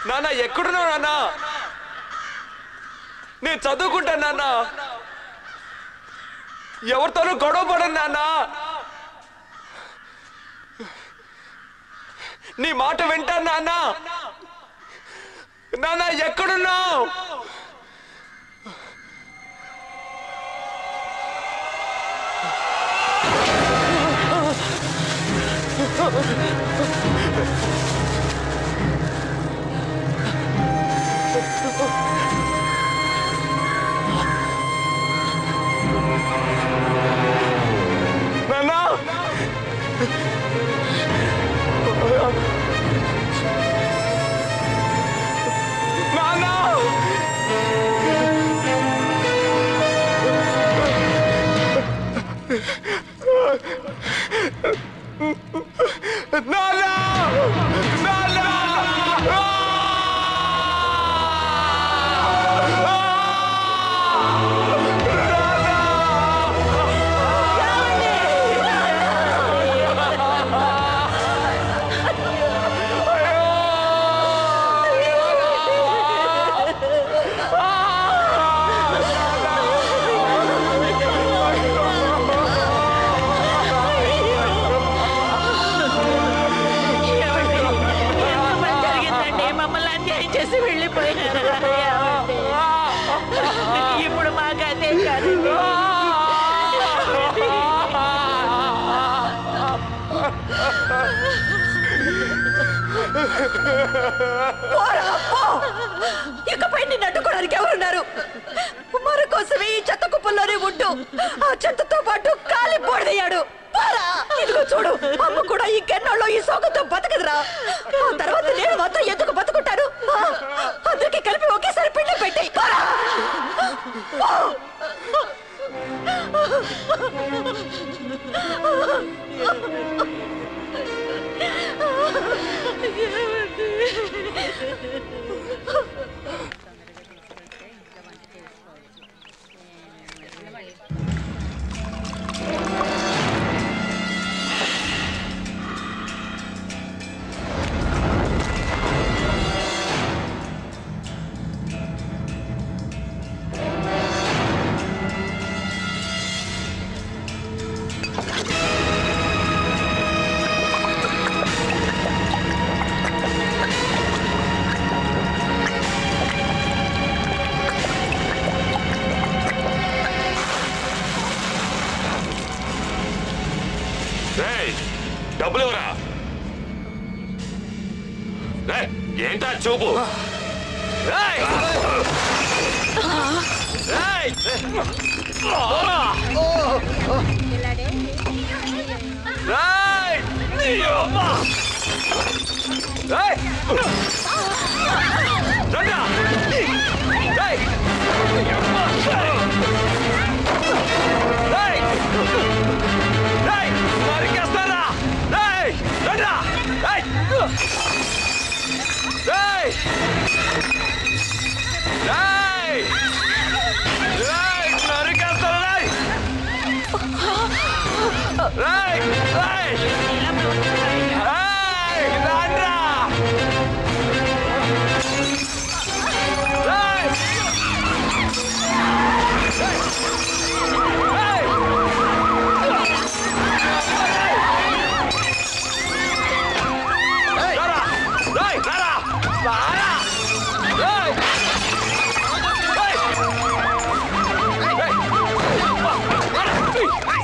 నాన్న ఎక్కడున్నావు నాన్న నేను చదువుకుంటాను నాన్న ఎవరితోనూ గొడవ పడను నాన్న నీ మాట వింటాను నాన్న నాన్న ఎక్కడున్నావు నాన్న నాన్న నాన్న నాన్న ఎంత పని జరిగిందండి మమ్మల్ని అన్యాయం చేసి వెళ్ళిపోయినారు ఏమండి? ఇప్పుడు మాకు అదే కాదండి పోరా, పో! ఇకపై నిన్ను అడ్డుకోవడానికి ఎవరున్నారు మన కోసమే ఈ చెత్త కుప్పల్లోనే ఉంటూ ఆ చెత్తతో పాటు కాలి పొడదయ్యాడు పోరా! ఇదిగో చూడు అమ్మ కూడా ఈ కెన్నోళ్ళు ఈ సోకంతో బతకదురా ఆ తర్వాత నేను మాత్రం ఎందుకు బతుకుంటాను ఆ, అందరికీ కలిపి ఒకేసారి పిండి పెట్టి పోరా! పో! రేయ్, డబ్బులు ఎవరా రేయ్, ఏంటా చూపు రేయ్! రేయ్! రేయ్! నీ అమ్మ! రేయ్! రండ్రా! రేయ్! నీ అమ్మ! రేయ్! రేయ్! నరికేస్తారా? రేయ్! రండ్రా! రేయ్! రేయ్! రేయ్! రేయ్! నరికేస్తారా, రేయ్! రేయ్! రేయ్! రేయ్! రండ్రా! రేయ్! రేయ్! రారా! రేయ్! రారా! రారా! రేయ్! రేయ్! రేయ్!